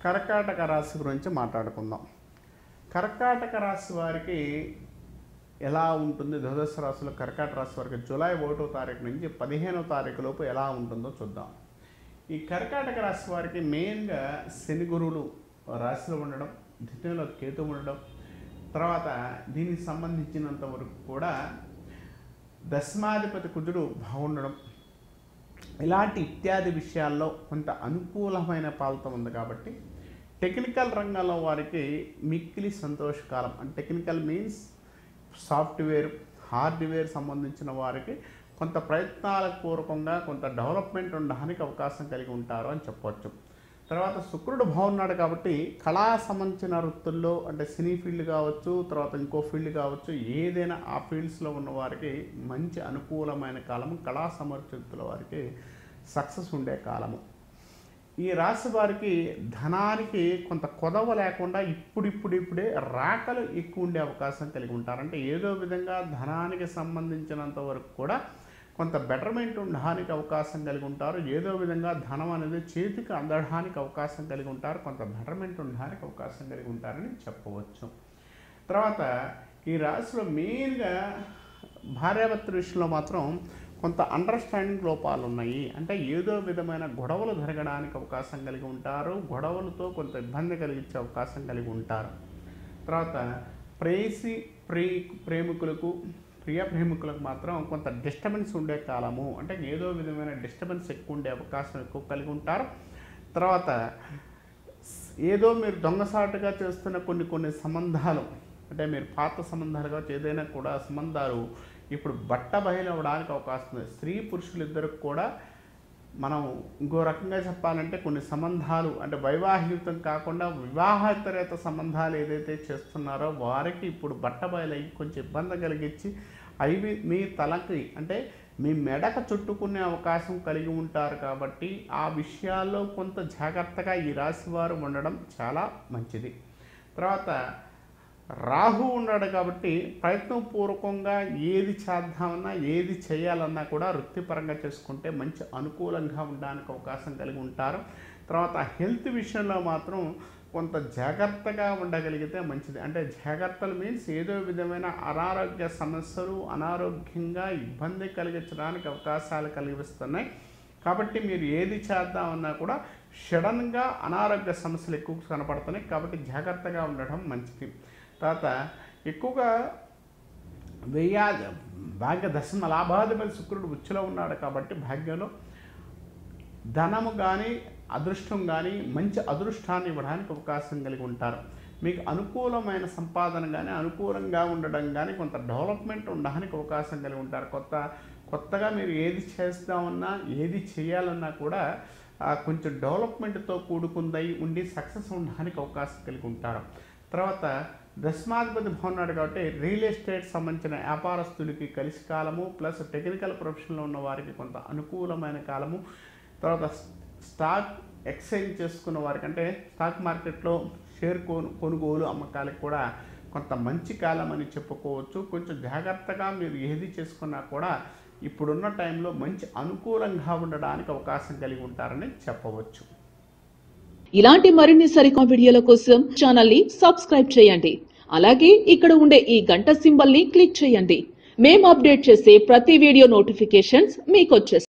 కర్కాటక రాశి గురించి మాట్లాడుకుందాం కర్కాటక రాశి వారికి ఎలా ఉంటుంది ద్వాదశ రాశిలో కర్కాటక రాశి వారికి జూలై ఒకటో తారీఖు నుంచి పదిహేనో తారీఖు లోపు ఎలా ఉంటుందో చూద్దాం ఈ కర్కాటక రాశి వారికి మెయిన్గా శని గురువులు రాశిలో ఉండడం ద్వితీయంలో కేతు ఉండడం తర్వాత దీనికి సంబంధించినంత వరకు కూడా దశమాధిపతి కుజుడు బాగుండడం ఇలాంటి ఇత్యాది విషయాల్లో కొంత అనుకూలమైన పాలతో ఉంది కాబట్టి టెక్నికల్ రంగంలో వారికి మిక్కిలి సంతోషకాలం అంటే టెక్నికల్ మీన్స్ సాఫ్ట్వేర్ హార్డ్వేర్ సంబంధించిన వారికి కొంత ప్రయత్నాల పూర్వకంగా కొంత డెవలప్మెంట్ ఉండడానికి అవకాశం కలిగి ఉంటారు అని చెప్పవచ్చు తర్వాత శుక్రుడు బాగున్నాడు కాబట్టి కళా సంబంధించిన వృత్తుల్లో అంటే సినీ ఫీల్డ్ కావచ్చు తర్వాత ఇంకో ఫీల్డ్ కావచ్చు ఏదైనా ఆ ఫీల్డ్స్లో ఉన్న వారికి మంచి అనుకూలమైన కాలము కళా సమర్థితుల వారికి సక్సెస్ ఉండే కాలము ఈ రాశి వారికి ధనానికి కొంత కొదవ లేకుండా ఇప్పుడిప్పుడిప్పుడే రాకలు ఎక్కువ ఉండే అవకాశం కలిగి ఉంటారు అంటే ఏదో విధంగా ధనానికి సంబంధించినంత వరకు కూడా కొంత బెటర్మెంట్ ఉండడానికి అవకాశం కలిగి ఉంటారు ఏదో విధంగా ధనం అనేది చేతికి అందడానికి అవకాశం కలిగి ఉంటారు కొంత బెటర్మెంట్ ఉండడానికి అవకాశం కలిగి ఉంటారని చెప్పవచ్చు తర్వాత ఈ రాశిలో మెయిన్గా భార్యాభర్తల విషయంలో మాత్రం కొంత అండర్స్టాండింగ్ లోపాలు ఉన్నాయి అంటే ఏదో విధమైన గొడవలు జరగడానికి అవకాశం కలిగి ఉంటారు గొడవలతో కొంత ఇబ్బంది కలిగించే అవకాశం కలిగి ఉంటారు తర్వాత ప్రేసి ప్రే ప్రేమికులకు ప్రియ ప్రేమికులకు మాత్రం కొంత డిస్టర్బెన్స్ ఉండే కాలము అంటే ఏదో విధమైన డిస్టర్బెన్స్ ఎక్కువ ఉండే అవకాశం ఎక్కువ కలిగి ఉంటారు తర్వాత ఏదో మీరు దొంగసాటుగా చేస్తున్న కొన్ని కొన్ని సంబంధాలు అంటే మీరు పాత సంబంధాలు కావచ్చు ఏదైనా కూడా సంబంధాలు ఇప్పుడు బట్ట బయలవడానికి అవకాశం ఉంది స్త్రీ పురుషులు ఇద్దరికి కూడా మనం ఇంకో రకంగా చెప్పాలంటే కొన్ని సంబంధాలు అంటే వైవాహితం కాకుండా వివాహేతరేత సంబంధాలు ఏదైతే చేస్తున్నారో వారికి ఇప్పుడు బట్ట బయలయ్యి కొంచెం ఇబ్బంది కలిగించి అవి మీ తలకి అంటే మీ మెడక చుట్టుకునే అవకాశం కలిగి ఉంటారు కాబట్టి ఆ విషయాల్లో కొంత జాగ్రత్తగా ఈ రాశి వారు ఉండడం చాలా మంచిది తర్వాత రాహు ఉన్నాడు కాబట్టి ప్రయత్నపూర్వకంగా ఏది చేద్దామన్నా ఏది చేయాలన్నా కూడా వృత్తిపరంగా చేసుకుంటే మంచి అనుకూలంగా ఉండడానికి అవకాశం కలిగి ఉంటారు తర్వాత హెల్త్ విషయంలో మాత్రం కొంత జాగ్రత్తగా ఉండగలిగితే మంచిది అంటే జాగ్రత్తలు మీన్స్ ఏదో విధమైన అనారోగ్య సమస్యలు అనారోగ్యంగా ఇబ్బంది కలిగించడానికి అవకాశాలు కలిగిస్తున్నాయి కాబట్టి మీరు ఏది చేద్దామన్నా కూడా సడన్గా అనారోగ్య సమస్యలు ఎక్కువ కనపడుతున్నాయి కాబట్టి జాగ్రత్తగా ఉండడం మంచిది తర్వాత ఎక్కువగా వెయ్యాది భాగ్య దశమ లాభాధిపతి శుక్రుడు ఉచ్చులో ఉన్నాడు కాబట్టి భాగ్యంలో ధనము కానీ అదృష్టం కానీ మంచి అదృష్టాన్ని ఇవ్వడానికి అవకాశం కలిగి ఉంటారు మీకు అనుకూలమైన సంపాదన కానీ అనుకూలంగా ఉండడం కానీ కొంత డెవలప్మెంట్ ఉండడానికి అవకాశం కలిగి ఉంటారు కొత్త కొత్తగా మీరు ఏది చేస్తామన్నా ఏది చేయాలన్నా కూడా ఆ, కొంచెం డెవలప్మెంట్తో కూడుకుందై ఉండి సక్సెస్ ఉండడానికి అవకాశం కలిగి ఉంటారు తర్వాత దశమాధిపతి బాగున్నాడు కాబట్టి రియల్ ఎస్టేట్ సంబంధించిన వ్యాపారస్తులకి కలిసి కాలము ప్లస్ టెక్నికల్ ప్రొఫెషన్లో ఉన్న వారికి కొంత అనుకూలమైన కాలము తర్వాత స్టాక్ ఎక్స్చేంజ్ చేసుకున్న వారికి అంటే స్టాక్ మార్కెట్లో షేర్ కొను కొనుగోలు అమ్మకాలకు కూడా కొంత మంచి కాలం అని చెప్పుకోవచ్చు కొంచెం జాగ్రత్తగా మీరు ఏది చేసుకున్నా కూడా ఇప్పుడున్న టైంలో మంచి అనుకూలంగా ఉండడానికి అవకాశం కలిగి ఉంటారని చెప్పవచ్చు ఇలాంటి మరిన్ని సరికొత్త వీడియోల కోసం ఛానల్ ని సబ్స్క్రైబ్ చేయండి అలాగే ఇక్కడ ఉండే ఈ గంట సింబల్ ని క్లిక్ చేయండి మేము అప్డేట్ చేసే ప్రతి వీడియో నోటిఫికేషన్స్ మీకు వచ్చేస్తాయి